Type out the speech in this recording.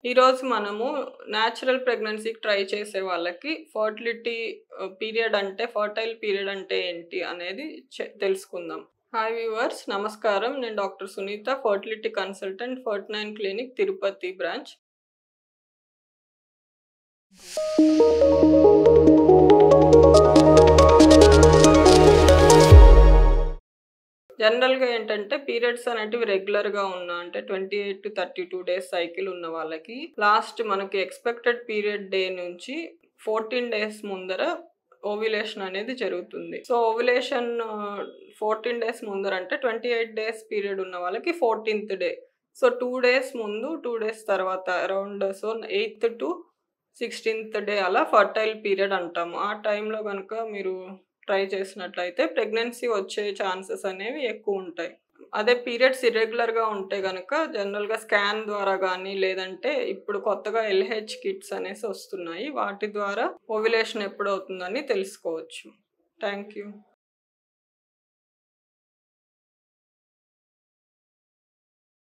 ఈరోజు మనము natural ప్రెగ్నెన్సీకి try చేసే వాళ్ళకి ఫర్టిలిటీ పీరియడ్ అంటే ఫర్టైల్ పీరియడ్ అంటే ఏంటి అనేది చె- తెలుసుకుందాం హాయ్ వ్యూవర్స్ నమస్కారం నేను doctor Sunitha fertility consultant ferty nine clinic Tirupati branch జనరల్గా ఏంటంటే పీరియడ్స్ అనేటివి రెగ్యులర్గా ఉన్న అంటే twenty eight to thirty two days cycle ఉన్న వాళ్ళకి లాస్ట్ మనకి ఎక్స్పెక్టెడ్ పీరియడ్ డే నుంచి ఫోర్టీన్ డేస్ ముందర ఓవ్యులేషన్ అనేది జరుగుతుంది సో ఓవ్యులేషన్ ఫోర్టీన్ డేస్ ముందర అంటే ట్వంటీ ఎయిట్ డేస్ పీరియడ్ ఉన్న వాళ్ళకి fourteenth day so two days ముందు టూ డేస్ తర్వాత around so eighth to sixteenth day అలా ఫర్టైల్ పీరియడ్ అంటాము ఆ టైంలో కనుక మీరు ట్రై చేసినట్లయితే ప్రెగ్నెన్సీ వచ్చే ఛాన్సెస్ అనేవి ఎక్కువ ఉంటాయి అదే పీరియడ్స్ ఇర్రెగ్యులర్గా ఉంటే కనుక జనరల్గా స్కాన్ ద్వారా కానీ లేదంటే ఇప్పుడు కొత్తగా ఎల్హెచ్ కిట్స్ అనేసి వస్తున్నాయి వాటి ద్వారా ఓవ్యులేషన్ ఎప్పుడు అవుతుందని తెలుసుకోవచ్చు థ్యాంక్ యూ